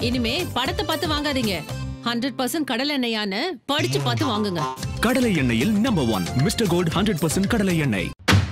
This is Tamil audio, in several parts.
இனிமே படத்தை பார்த்து வாங்காதீங்க ஹண்ட்ரட் பர்சன்ட் கடல் எண்ணெயான்னு படிச்சு பார்த்து வாங்குங்க கடலை எண்ணெயில் number one Mister Gold hundred percent கடலை எண்ணெய்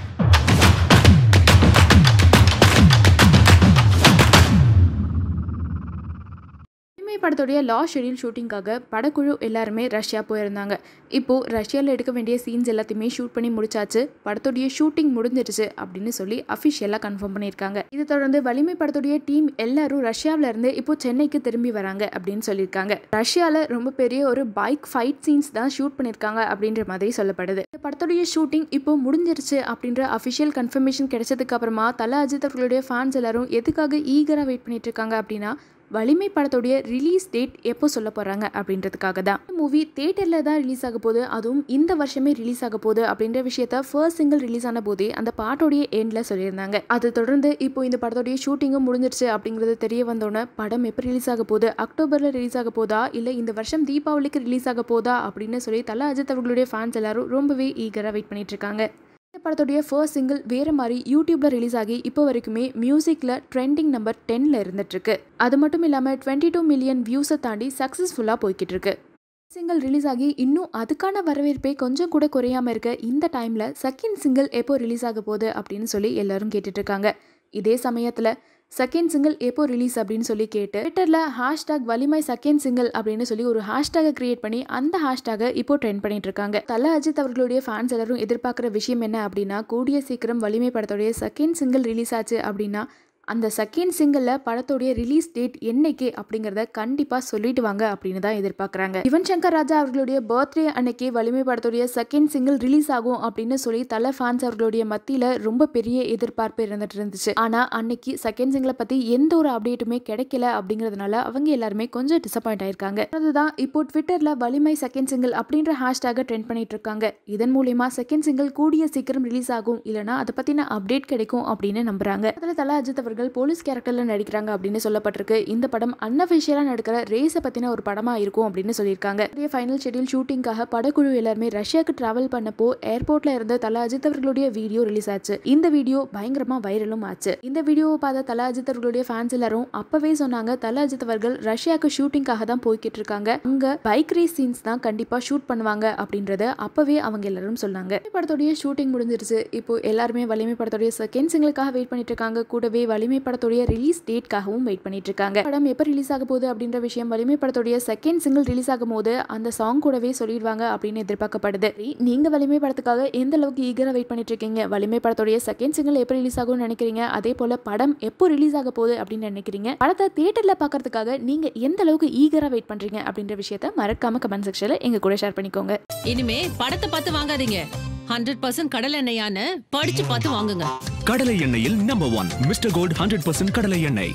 இனிமே படத்துடைய லா ஷெடியூல் ஷூட்டிங்காக படக்குழு எல்லாருமே ரஷ்யா போயிருந்தாங்க இப்போது ரஷ்யாவில் எடுக்க வேண்டிய சீன்ஸ் எல்லாத்தையுமே ஷூட் பண்ணி முடிச்சாச்சு படத்துடைய ஷூட்டிங் முடிஞ்சிருச்சு அப்படின்னு சொல்லி அஃபிஷியலாக கன்ஃபார்ம் பண்ணியிருக்காங்க இதை தொடர்ந்து வலிமை படத்துடைய டீம் எல்லாரும் ரஷ்யாவில் இருந்து இப்போ சென்னைக்கு திரும்பி வராங்க அப்படின்னு சொல்லியிருக்காங்க ரஷ்யாவில் ரொம்ப பெரிய ஒரு பைக் ஃபைட் சீன்ஸ் தான் ஷூட் பண்ணியிருக்காங்க அப்படின்ற மாதிரி சொல்லப்படுது இந்த படத்துடைய ஷூட்டிங் இப்போ முடிஞ்சிருச்சு அப்படின்ற அஃபிஷியல் கன்ஃபர்மேஷன் கிடைச்சதுக்கு அப்புறமா தல அஜித் அவர்களுடைய ஃபேன்ஸ் எல்லாரும் எதுக்காக ஈகராக வெயிட் பண்ணிட்டு இருக்காங்க அப்படின்னா வலிமை படத்துடைய ரிலீஸ் டேட் எப்போ சொல்ல போகிறாங்க அப்படின்றதுக்காக தான் மூவி தேட்டரில் தான் ரிலீஸ் ஆக போகுது அதுவும் இந்த வருஷமே ரிலீஸ் ஆக போகுது அப்படின்ற விஷயத்த ஃபர்ஸ்ட் சிங்கிள் ரிலீஸ் ஆன போதே அந்த பாட்டோடைய எண்டில் சொல்லியிருந்தாங்க அது தொடர்ந்து இப்போ இந்த படத்தோடைய ஷூட்டிங்கும் முடிஞ்சிருச்சு அப்படிங்கிறது தெரிய வந்தோடனே படம் எப்போ ரிலீஸ் ஆக போகுது அக்டோபரில் ரிலீஸ் ஆக போதா இல்லை இந்த வருஷம் தீபாவளிக்கு ரிலீஸ் ஆக போதா அப்படின்னு சொல்லி தல அஜித் அவர்களுடைய ஃபேன்ஸ் எல்லாரும் ரொம்பவே ஈகராக வெயிட் பண்ணிட்டு இருக்காங்க இந்த படத்துடைய ஃபர்ஸ்ட் சிங்கிள் வேறு மாதிரி யூடியூப்ல ரிலீஸ் ஆகி இப்போ வரைக்குமே மியூசிக்கில் ட்ரெண்டிங் நம்பர் டென்னில் இருந்துட்டு இருக்கு அது மட்டும் இல்லாமல் டுவெண்ட்டி டூ மில்லியன் வியூஸை தாண்டி சக்ஸஸ்ஃபுல்லாக போய்கிட்டு இருக்கு சிங்கிள் ரிலீஸ் ஆகி இன்னும் அதுக்கான வரவேற்பே கொஞ்சம் கூட குறையாம இருக்க இந்த டைமில் செகண்ட் சிங்கிள் எப்போ ரிலீஸ் ஆக போகுது அப்படின்னு சொல்லி எல்லாரும் கேட்டுட்டு இருக்காங்க இதே சமயத்தில் செகண்ட் சிங்கிள் எப்போ ரிலீஸ் அப்படின்னு சொல்லி கேட்டு ட்விட்டரில் ஹேஷ்டாக் வலிமை செகண்ட் சிங்கிள் அப்படின்னு சொல்லி ஒரு ஹேஷ்டாகை கிரியேட் பண்ணி அந்த ஹேஷ்டாகை இப்போ ட்ரெண்ட் பண்ணிட்டு இருக்காங்க தல அஜித் அவர்களுடைய ஃபேன்ஸ் எல்லாரும் எதிர்பார்க்குற விஷயம் என்ன அப்படின்னா கூடிய சீக்கிரம் வலிமை படத்துடைய செகண்ட் சிங்கிள் ரிலீஸ் ஆச்சு அப்படின்னா அந்த செகண்ட் சிங்கிளில் படத்தோடைய ரிலீஸ் டேட் என்னைக்கு அப்படிங்கிறத கண்டிப்பாக சொல்லிட்டு வாங்க அப்படின்னு தான் எதிர்பார்க்குறாங்க யுவன் சங்கர் ராஜா அவர்களுடைய பர்த்டே அன்னைக்கு வலிமை படத்துடைய செகண்ட் சிங்கிள் ரிலீஸ் ஆகும் அப்படின்னு சொல்லி தல ஃபேன்ஸ் அவர்களுடைய மத்தியில் ரொம்ப பெரிய எதிர்பார்ப்பு இருந்துட்டு இருந்துச்சு ஆனால் அன்னைக்கு செகண்ட் சிங்கிளை பற்றி எந்த ஒரு அப்டேட்டுமே கிடைக்கல அப்படிங்கிறதுனால அவங்க எல்லாருமே கொஞ்சம் டிசப்பாயிண்ட் ஆயிருக்காங்க அதுதான் இப்போ ட்விட்டரில் வலிமை செகண்ட் சிங்கிள் அப்படின்ற ஹேஷ்டாக ட்ரெண்ட் பண்ணிட்டு இருக்காங்க இதன் மூலியமா செகண்ட் சிங்கிள் கூடிய சீக்கிரம் ரிலீஸ் ஆகும் இல்லைனா அதை பற்றின அப்டேட் கிடைக்கும் அப்படின்னு நம்புறாங்க அதில் தல அஜித் அவர்கள் போலீஸ் கேரக்டரில் நடிக்கிறாங்க அப்படின்னு சொல்லப்பட்டிருக்கு இந்த படம் அன்அஃபிஷியலாக நடக்கிற ரேஸை பற்றின ஒரு படமாக இருக்கும் அப்படின்னு சொல்லியிருக்காங்க இதே ஃபைனல் ஷெடியூல் ஷூட்டிங்காக படக்குழு எல்லாருமே ரஷ்யாவுக்கு டிராவல் பண்ணப்போ ஏர்போர்ட்ல இருந்து தல அஜித் அவர்களுடைய வீடியோ ரிலீஸ் ஆச்சு இந்த வீடியோ பயங்கரமா வைரலும் ஆச்சு இந்த வீடியோவை பார்த்த தல அஜித் அவர்களுடைய ஃபேன்ஸ் எல்லாரும் அப்பவே சொன்னாங்க தல அஜித் அவர்கள் ரஷ்யாவுக்கு ஷூட்டிங்காக தான் போய்கிட்டு இருக்காங்க அங்க பைக் ரேஸ் சீன்ஸ் தான் கண்டிப்பா ஷூட் பண்ணுவாங்க அப்படின்றத அப்பவே அவங்க எல்லாரும் சொன்னாங்க இந்த படத்துடைய ஷூட்டிங் முடிஞ்சிருச்சு இப்போ எல்லாருமே வலிமை படத்துடைய செகண்ட் சிங்கிளுக்காக வெயிட் பண்ணிட்டு இருக்காங்க கூடவே வலிமை படத்துடைய ரிலீஸ் டேட்காகவும் வெயிட் பண்ணிட்டு இருக்காங்க படம் எப்போ ரிலீஸ் ஆக போகுது அப்படின்ற விஷயம் வலிமை படத்துடைய செகண்ட் சிங்கிள் ரிலீஸ் ஆகும் போது அந்த சாங் கூடவே சொல்லிடுவாங்க அப்படின்னு எதிர்பார்க்கப்படுது சரி, நீங்க வலிமை படத்துக்காக எந்த அளவுக்கு ஈகரா வெயிட் பண்ணிட்டு இருக்கீங்க வலிமை படத்துடைய செகண்ட் சிங்கிள் எப்போ ரிலீஸ் ஆகும்னு நினைக்கிறீங்க அதே போல படம் எப்போ ரிலீஸ் ஆக போகுது அப்படின்னு நினைக்கிறீங்க படத்தை தியேட்டர்ல பார்க்கறதுக்காக நீங்க எந்த அளவுக்கு ஈகரா வெயிட் பண்றீங்க அப்படின்ற விஷயத்த மறக்காம கமெண்ட் செக்ஷன்ல எங்க கூட ஷேர் பண்ணிக்கோங்க இனிமே படத்தை பார்த்து வாங்காதீங்க ஹண்ட்ரட் பர்சன்ட் கடல் எண்ணெயான்னு படிச்சு பார்த்து வாங்குங்க கடலை எண்ணெயில் number one Mister Gold hundred percent கடலை எண்ணெய்